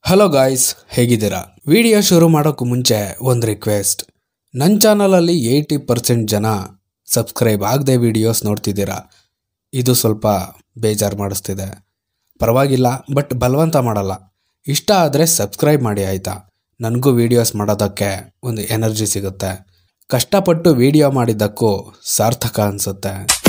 hello guys ಹೇಗಿದ್ದೀರಾ video ಶುರು ಮಾಡೋಕ್ಕೂ ಮುಂಚೆ ಒಂದು ರಿಕ್ವೆಸ್ಟ್ ನನ್ನ ಚಾನಲಲ್ಲಿ ಏಯ್ಟಿ ಪರ್ಸೆಂಟ್ ಜನ ಸಬ್ಸ್ಕ್ರೈಬ್ ಆಗದೆ ವಿಡಿಯೋಸ್ ನೋಡ್ತಿದ್ದೀರಾ ಇದು ಸ್ವಲ್ಪ ಬೇಜಾರು ಮಾಡಿಸ್ತಿದೆ ಪರವಾಗಿಲ್ಲ ಬಟ್ ಬಲವಂತ ಮಾಡಲ್ಲ ಇಷ್ಟ ಆದರೆ ಸಬ್ಸ್ಕ್ರೈಬ್ ಮಾಡಿ ಆಯಿತಾ ನನಗೂ ವಿಡಿಯೋಸ್ ಮಾಡೋದಕ್ಕೆ ಒಂದು ಎನರ್ಜಿ ಸಿಗುತ್ತೆ ಕಷ್ಟಪಟ್ಟು ವಿಡಿಯೋ ಮಾಡಿದ್ದಕ್ಕೂ ಸಾರ್ಥಕ ಅನಿಸುತ್ತೆ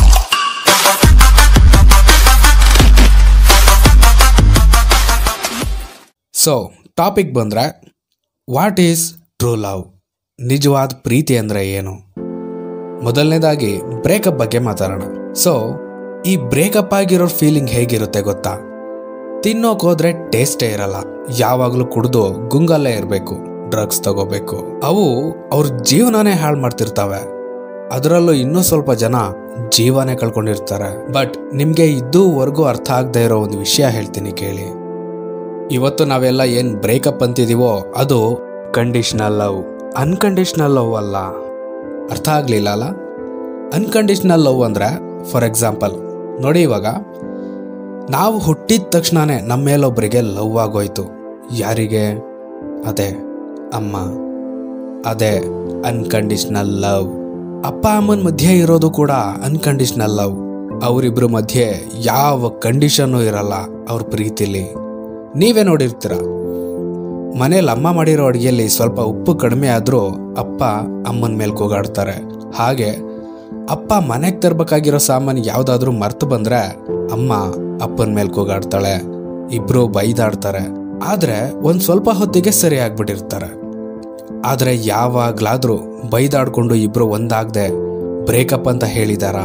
ಸೊ ಟಾಪಿಕ್ ಬಂದರೆ ವಾಟ್ ಈಸ್ ಟ್ರೂ ಲವ್ ನಿಜವಾದ ಪ್ರೀತಿ ಅಂದರೆ ಏನು ಮೊದಲನೇದಾಗಿ ಬ್ರೇಕಪ್ ಬಗ್ಗೆ ಮಾತಾಡೋಣ ಸೊ ಈ ಬ್ರೇಕಪ್ ಆಗಿರೋ ಫೀಲಿಂಗ್ ಹೇಗಿರುತ್ತೆ ಗೊತ್ತಾ ತಿನ್ನೋಕ್ ಹೋದ್ರೆ ಟೇಸ್ಟೇ ಇರಲ್ಲ ಯಾವಾಗಲೂ ಕುಡಿದು ಗುಂಗಲ್ಲೇ ಇರಬೇಕು ಡ್ರಗ್ಸ್ ತಗೋಬೇಕು ಅವು ಅವ್ರ ಜೀವನನೇ ಹಾಳು ಮಾಡ್ತಿರ್ತವೆ ಅದರಲ್ಲೂ ಇನ್ನೂ ಸ್ವಲ್ಪ ಜನ ಜೀವನೇ ಕಳ್ಕೊಂಡಿರ್ತಾರೆ ಬಟ್ ನಿಮಗೆ ಇದುವರೆಗೂ ಅರ್ಥ ಆಗದೆ ಇರೋ ಒಂದು ವಿಷಯ ಹೇಳ್ತೀನಿ ಕೇಳಿ ಇವತ್ತು ನಾವೆಲ್ಲ ಏನು ಬ್ರೇಕಪ್ ಅಂತಿದೀವೋ ಅದು ಕಂಡೀಷನಲ್ ಲವ್ ಅನ್ಕಂಡೀಷನಲ್ ಲವ್ ಅಲ್ಲ ಅರ್ಥ ಆಗಲಿಲ್ಲ ಅಲ್ಲ ಅನ್ಕಂಡೀಷನಲ್ ಲವ್ ಅಂದರೆ ಫಾರ್ ಎಕ್ಸಾಂಪಲ್ ನೋಡಿ ಇವಾಗ ನಾವು ಹುಟ್ಟಿದ ತಕ್ಷಣನೇ ನಮ್ಮ ಮೇಲೊಬ್ಬರಿಗೆ ಲವ್ ಆಗೋಯ್ತು ಯಾರಿಗೆ ಅದೇ ಅಮ್ಮ ಅದೇ ಅನ್ಕಂಡೀಷನಲ್ ಲವ್ ಅಪ್ಪ ಅಮ್ಮನ ಮಧ್ಯೆ ಇರೋದು ಕೂಡ ಅನ್ಕಂಡೀಷನಲ್ ಲವ್ ಅವರಿಬ್ರ ಮಧ್ಯೆ ಯಾವ ಕಂಡೀಷನ್ನು ಇರಲ್ಲ ಅವ್ರ ಪ್ರೀತಿಲಿ ನೀವೇ ನೋಡಿರ್ತೀರ ಮನೇಲಿ ಅಮ್ಮ ಮಾಡಿರೋ ಅಡುಗೆಯಲ್ಲಿ ಸ್ವಲ್ಪ ಉಪ್ಪು ಕಡಿಮೆ ಆದರೂ ಅಪ್ಪ ಅಮ್ಮನ ಮೇಲೆ ಕೂಗಾಡ್ತಾರೆ ಹಾಗೆ ಅಪ್ಪ ಮನೆಗೆ ತರಬೇಕಾಗಿರೋ ಸಾಮಾನು ಯಾವುದಾದ್ರೂ ಮರ್ತು ಬಂದ್ರೆ ಅಮ್ಮ ಅಪ್ಪನ ಮೇಲೆ ಕೂಗಾಡ್ತಾಳೆ ಇಬ್ರು ಬೈದಾಡ್ತಾರೆ ಆದ್ರೆ ಒಂದ್ ಸ್ವಲ್ಪ ಹೊತ್ತಿಗೆ ಸರಿ ಆಗ್ಬಿಟ್ಟಿರ್ತಾರೆ ಆದ್ರೆ ಯಾವಾಗ್ಲಾದ್ರೂ ಬೈದಾಡ್ಕೊಂಡು ಇಬ್ರು ಒಂದಾಗ್ದೆ ಬ್ರೇಕಪ್ ಅಂತ ಹೇಳಿದಾರ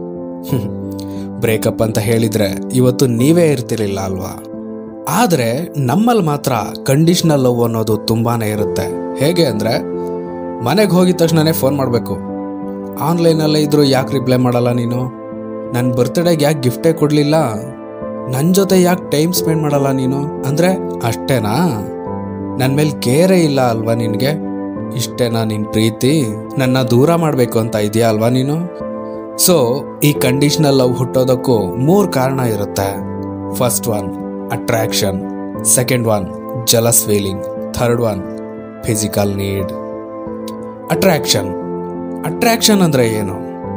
ಬ್ರೇಕಪ್ ಅಂತ ಹೇಳಿದ್ರೆ ಇವತ್ತು ನೀವೇ ಇರ್ತಿರ್ಲಿಲ್ಲ ಅಲ್ವಾ ಆದರೆ ನಮ್ಮಲ್ಲಿ ಮಾತ್ರ ಕಂಡೀಷನಲ್ ಲವ್ ಅನ್ನೋದು ತುಂಬಾನೇ ಇರುತ್ತೆ ಹೇಗೆ ಅಂದರೆ ಮನೆಗೆ ಹೋಗಿದ ತಕ್ಷಣನೇ ಫೋನ್ ಮಾಡಬೇಕು ಆನ್ಲೈನಲ್ಲೇ ಇದ್ರು ಯಾಕೆ ರಿಪ್ಲೈ ಮಾಡಲ್ಲ ನೀನು ನನ್ನ ಬರ್ತ್ಡೇಗೆ ಯಾಕೆ ಗಿಫ್ಟೇ ಕೊಡಲಿಲ್ಲ ನನ್ನ ಜೊತೆ ಯಾಕೆ ಟೈಮ್ ಸ್ಪೆಂಡ್ ಮಾಡಲ್ಲ ನೀನು ಅಂದರೆ ಅಷ್ಟೇನಾ ನನ್ನ ಮೇಲೆ ಕೇರೇ ಇಲ್ಲ ಅಲ್ವಾ ನಿನಗೆ ಇಷ್ಟೇನಾ ನಿನ್ನ ಪ್ರೀತಿ ನನ್ನ ದೂರ ಮಾಡಬೇಕು ಅಂತ ಇದೆಯಾ ಅಲ್ವಾ ನೀನು ಸೊ ಈ ಕಂಡೀಷನಲ್ ಲವ್ ಹುಟ್ಟೋದಕ್ಕೂ ಮೂರು ಕಾರಣ ಇರುತ್ತೆ first one attraction second one jealous feeling third one physical need attraction attraction ಅಂದ್ರೆ ಏನು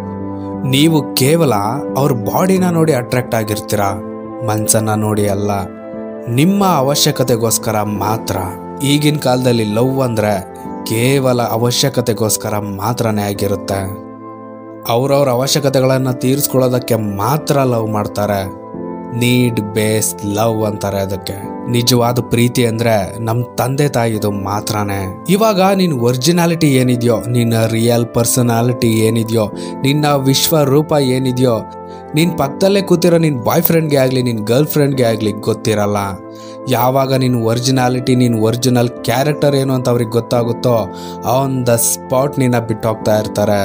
ನೀವು ಕೇವಲ ಅವ್ರ ಬಾಡಿನ ನೋಡಿ ಅಟ್ರಾಕ್ಟ್ ಆಗಿರ್ತೀರಾ ಮನ್ಸನ್ನ ನೋಡಿ ಅಲ್ಲ ನಿಮ್ಮ ಅವಶ್ಯಕತೆಗೋಸ್ಕರ ಮಾತ್ರ ಈಗಿನ ಕಾಲದಲ್ಲಿ ಲವ್ ಅಂದ್ರೆ ಕೇವಲ ಅವಶ್ಯಕತೆಗೋಸ್ಕರ ಮಾತ್ರನೇ ಆಗಿರುತ್ತೆ ಅವ್ರವ್ರ ಅವಶ್ಯಕತೆಗಳನ್ನು ತೀರಿಸ್ಕೊಳ್ಳೋದಕ್ಕೆ ಮಾತ್ರ ಲವ್ ಮಾಡ್ತಾರೆ ನೀಡ್ ಬೇಸ್ ಲವ್ ಅಂತಾರೆ ಅದಕ್ಕೆ ನಿಜವಾದ ಪ್ರೀತಿ ಅಂದ್ರೆ ನಮ್ ತಂದೆ ತಾಯಿದು ಮಾತ್ರನೇ ಇವಾಗ ನಿನ್ ಒರಿಜಿನಾಲಿಟಿ ಏನಿದೆಯೋ ನಿನ್ನ ರಿಯಲ್ ಪರ್ಸನಾಲಿಟಿ ಏನಿದೆಯೋ ನಿನ್ನ ವಿಶ್ವ ರೂಪ ಏನಿದೆಯೋ ನಿನ್ ಪಕ್ಕದಲ್ಲೇ ಕೂತಿರೋ ನಿನ್ ಬಾಯ್ ಫ್ರೆಂಡ್ಗೆ ಆಗ್ಲಿ ನಿನ್ ಗರ್ಲ್ ಫ್ರೆಂಡ್ಗೆ ಆಗ್ಲಿ ಗೊತ್ತಿರಲ್ಲ ಯಾವಾಗ ನಿನ್ ಒರಿಜಿನಾಲಿಟಿ ನಿನ್ ಒರಿಜಿನಲ್ ಕ್ಯಾರೆಕ್ಟರ್ ಏನು ಅಂತ ಅವ್ರಿಗೆ ಗೊತ್ತಾಗುತ್ತೋ ಆನ್ ದ ಸ್ಪಾಟ್ ನಿನ್ನ ಬಿಟ್ಟು ಹೋಗ್ತಾ ಇರ್ತಾರೆ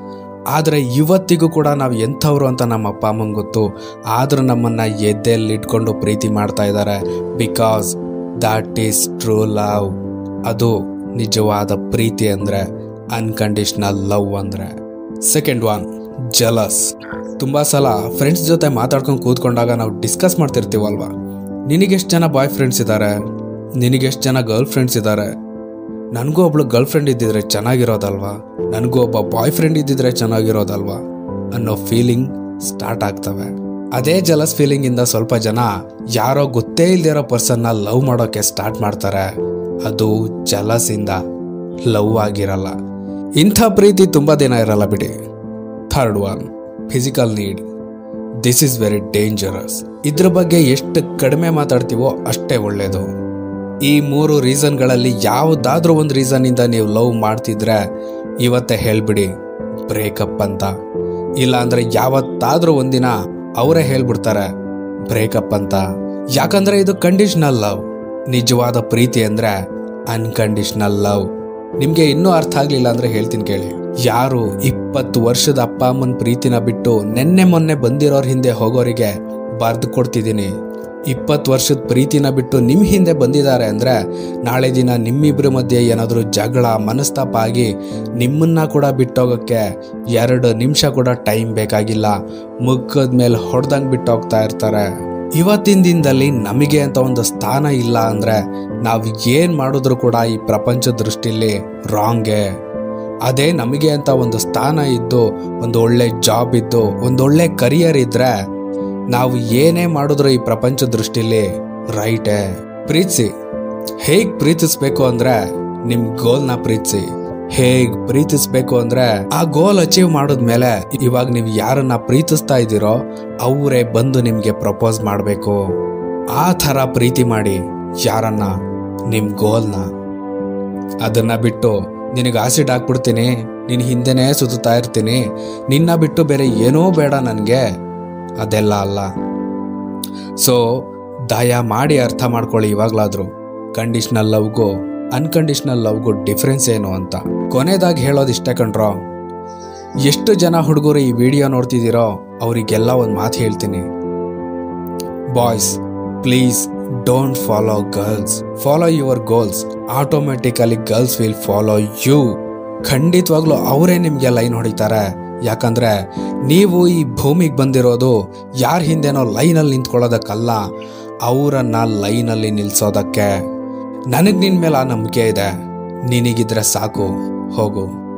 ಆದರೆ ಇವತ್ತಿಗೂ ಕೂಡ ನಾವು ಎಂಥವ್ರು ಅಂತ ನಮ್ಮ ಅಪ್ಪ ಅಮ್ಮಂಗೆ ಗೊತ್ತು ಆದರೂ ನಮ್ಮನ್ನು ಎದ್ದೆಲ್ಲಿ ಇಟ್ಕೊಂಡು ಪ್ರೀತಿ ಮಾಡ್ತಾ ಇದ್ದಾರೆ because that is true love ಅದು ನಿಜವಾದ ಪ್ರೀತಿ ಅಂದರೆ ಅನ್ಕಂಡೀಷ್ನಲ್ ಲವ್ ಅಂದರೆ ಸೆಕೆಂಡ್ ಒನ್ ಜಲಸ್ ತುಂಬ ಸಲ ಫ್ರೆಂಡ್ಸ್ ಜೊತೆ ಮಾತಾಡ್ಕೊಂಡು ಕೂತ್ಕೊಂಡಾಗ ನಾವು ಡಿಸ್ಕಸ್ ಮಾಡ್ತಿರ್ತೀವಲ್ವಾ ನಿನಗೆಷ್ಟು ಜನ ಬಾಯ್ ಫ್ರೆಂಡ್ಸ್ ಇದ್ದಾರೆ ನಿನಗೆಷ್ಟು ಜನ ಗರ್ಲ್ ಫ್ರೆಂಡ್ಸ್ ಇದ್ದಾರೆ ನನಗೂ ಒಬ್ಳು ಗರ್ಲ್ ಫ್ರೆಂಡ್ ಇದ್ದಿದ್ರೆ ಚೆನ್ನಾಗಿರೋದಲ್ವಾ ನನಗೂ ಒಬ್ಬ ಬಾಯ್ ಫ್ರೆಂಡ್ ಇದ್ದಿದ್ರೆ ಚೆನ್ನಾಗಿರೋದಲ್ವಾ ಅನ್ನೋ ಫೀಲಿಂಗ್ ಸ್ಟಾರ್ಟ್ ಆಗ್ತವೆ ಅದೇ ಜಲಸ್ ಫೀಲಿಂಗ್ ಇಂದ ಸ್ವಲ್ಪ ಜನ ಯಾರೋ ಗೊತ್ತೇ ಇಲ್ದಿರೋ ಪರ್ಸನ್ನ ಲವ್ ಮಾಡೋಕೆ ಸ್ಟಾರ್ಟ್ ಮಾಡ್ತಾರೆ ಅದು ಜಲಸ್ ಇಂದ ಲವ್ ಆಗಿರಲ್ಲ ಇಂಥ ಪ್ರೀತಿ ತುಂಬಾ ದಿನ ಇರಲ್ಲ ಬಿಡಿ third one physical need this is very dangerous ಇದ್ರ ಬಗ್ಗೆ ಎಷ್ಟು ಕಡಿಮೆ ಮಾತಾಡ್ತೀವೋ ಅಷ್ಟೇ ಒಳ್ಳೇದು ಈ ಮೂರು ರೀಸನ್ಗಳಲ್ಲಿ ಯಾವುದಾದ್ರೂ ಒಂದು ರೀಸನ್ನಿಂದ ನೀವು ಲವ್ ಮಾಡ್ತಿದ್ರೆ ಇವತ್ತೇ ಹೇಳ್ಬಿಡಿ ಬ್ರೇಕಪ್ ಅಂತ ಇಲ್ಲ ಅಂದ್ರೆ ಯಾವತ್ತಾದ್ರೂ ಒಂದಿನ ಅವರೇ ಹೇಳ್ಬಿಡ್ತಾರೆ ಬ್ರೇಕಪ್ ಅಂತ ಯಾಕಂದ್ರೆ ಇದು ಕಂಡೀಷನಲ್ ಲವ್ ನಿಜವಾದ ಪ್ರೀತಿ ಅಂದ್ರೆ ಅನ್ಕಂಡೀಷನಲ್ ಲವ್ ನಿಮ್ಗೆ ಇನ್ನೂ ಅರ್ಥ ಆಗ್ಲಿಲ್ಲ ಅಂದ್ರೆ ಹೇಳ್ತೀನಿ ಕೇಳಿ ಯಾರು ಇಪ್ಪತ್ತು ವರ್ಷದ ಅಪ್ಪ ಅಮ್ಮನ ಪ್ರೀತಿನ ಬಿಟ್ಟು ನೆನ್ನೆ ಮೊನ್ನೆ ಬಂದಿರೋರ್ ಹಿಂದೆ ಹೋಗೋರಿಗೆ ಬರ್ದು ಕೊಡ್ತಿದ್ದೀನಿ ಇಪ್ಪತ್ತು ವರ್ಷದ ಪ್ರೀತಿನ ಬಿಟ್ಟು ನಿಮ್ಮ ಹಿಂದೆ ಬಂದಿದ್ದಾರೆ ಅಂದರೆ ನಾಳೆ ದಿನ ನಿಮ್ಮಿಬ್ಬರ ಮಧ್ಯೆ ಏನಾದರೂ ಜಗಳ ಮನಸ್ತಾಪ ಆಗಿ ನಿಮ್ಮನ್ನ ಕೂಡ ಬಿಟ್ಟೋಗೋಕ್ಕೆ ಎರಡು ನಿಮಿಷ ಕೂಡ ಟೈಮ್ ಬೇಕಾಗಿಲ್ಲ ಮುಖದ ಮೇಲೆ ಹೊಡೆದಂಗೆ ಬಿಟ್ಟೋಗ್ತಾ ಇರ್ತಾರೆ ಇವತ್ತಿನ ದಿನದಲ್ಲಿ ನಮಗೆ ಅಂತ ಒಂದು ಸ್ಥಾನ ಇಲ್ಲ ಅಂದ್ರೆ ನಾವು ಏನ್ ಮಾಡಿದ್ರು ಕೂಡ ಈ ಪ್ರಪಂಚ ದೃಷ್ಟಿಲಿ ರಾಂಗೆ ಅದೇ ನಮಗೆ ಅಂತ ಒಂದು ಸ್ಥಾನ ಇದ್ದು ಒಂದು ಒಳ್ಳೆ ಜಾಬ್ ಇದ್ದು ಒಂದೊಳ್ಳೆ ಕರಿಯರ್ ಇದ್ರೆ ನಾವು ಏನೇ ಮಾಡಿದ್ರು ಈ ಪ್ರಪಂಚ ದೃಷ್ಟಿಲಿ ರೈಟೇ ಪ್ರೀತಿಸಿ ಹೇಗ್ ಪ್ರೀತಿಸ್ಬೇಕು ಅಂದ್ರೆ ನಿಮ್ ಗೋಲ್ನ ಪ್ರೀತಿಸಿ ಹೇಗ್ ಪ್ರೀತಿಸ್ಬೇಕು ಅಂದ್ರೆ ಆ ಗೋಲ್ ಅಚೀವ್ ಮಾಡಿದ್ಮೇಲೆ ಇವಾಗ ನೀವು ಯಾರನ್ನ ಪ್ರೀತಿಸ್ತಾ ಇದ್ದೀರೋ ಅವರೇ ಬಂದು ನಿಮ್ಗೆ ಪ್ರಪೋಸ್ ಮಾಡಬೇಕು ಆ ಥರ ಪ್ರೀತಿ ಮಾಡಿ ಯಾರನ್ನ ನಿಮ್ ಗೋಲ್ನ ಅದನ್ನ ಬಿಟ್ಟು ನಿನಗೆ ಆಸಿಡ್ ಹಾಕ್ಬಿಡ್ತೀನಿ ನಿನ್ನ ಹಿಂದೆನೇ ಸುತ್ತಾ ಇರ್ತೀನಿ ನಿನ್ನ ಬಿಟ್ಟು ಬೇರೆ ಏನೂ ಬೇಡ ನನಗೆ ಅದೆಲ್ಲ ಅಲ್ಲ ಸೊ ದಯ ಮಾಡಿ ಅರ್ಥ ಮಾಡ್ಕೊಳ್ಳಿ ಇವಾಗ್ಲಾದ್ರು ಕಂಡೀಷ್ನಲ್ ಲವ್ಗೂ ಅನ್ಕಂಡೀಷ್ನಲ್ ಲವ್ಗೂ ಡಿಫ್ರೆನ್ಸ್ ಏನು ಅಂತ ಕೊನೆದಾಗಿ ಹೇಳೋದು ಇಷ್ಟೇ ಕಣ್ರೋ ಎಷ್ಟು ಜನ ಹುಡುಗರು ಈ ವಿಡಿಯೋ ನೋಡ್ತಿದ್ದೀರೋ ಅವರಿಗೆಲ್ಲ ಒಂದು ಮಾತು ಹೇಳ್ತೀನಿ boys please don't follow girls follow your goals automatically girls will follow you ಖಂಡಿತವಾಗ್ಲೂ ಅವರೇ ನಿಮಗೆ ಲೈನ್ ಹೊಡಿತಾರೆ ಯಾಕಂದ್ರೆ ನೀವು ಈ ಭೂಮಿಗೆ ಬಂದಿರೋದು ಯಾರ ಹಿಂದೆನೋ ಲೈನಲ್ಲಿ ನಿಂತ್ಕೊಳ್ಳೋದಕ್ಕಲ್ಲ ಅವರನ್ನ ಲೈನಲ್ಲಿ ನಿಲ್ಸೋದಕ್ಕೆ ನನಗೆ ನಿನ್ನ ಮೇಲೆ ಆ ನಂಬಿಕೆ ಇದೆ ನಿನಗಿದ್ರೆ ಸಾಕು ಹೋಗು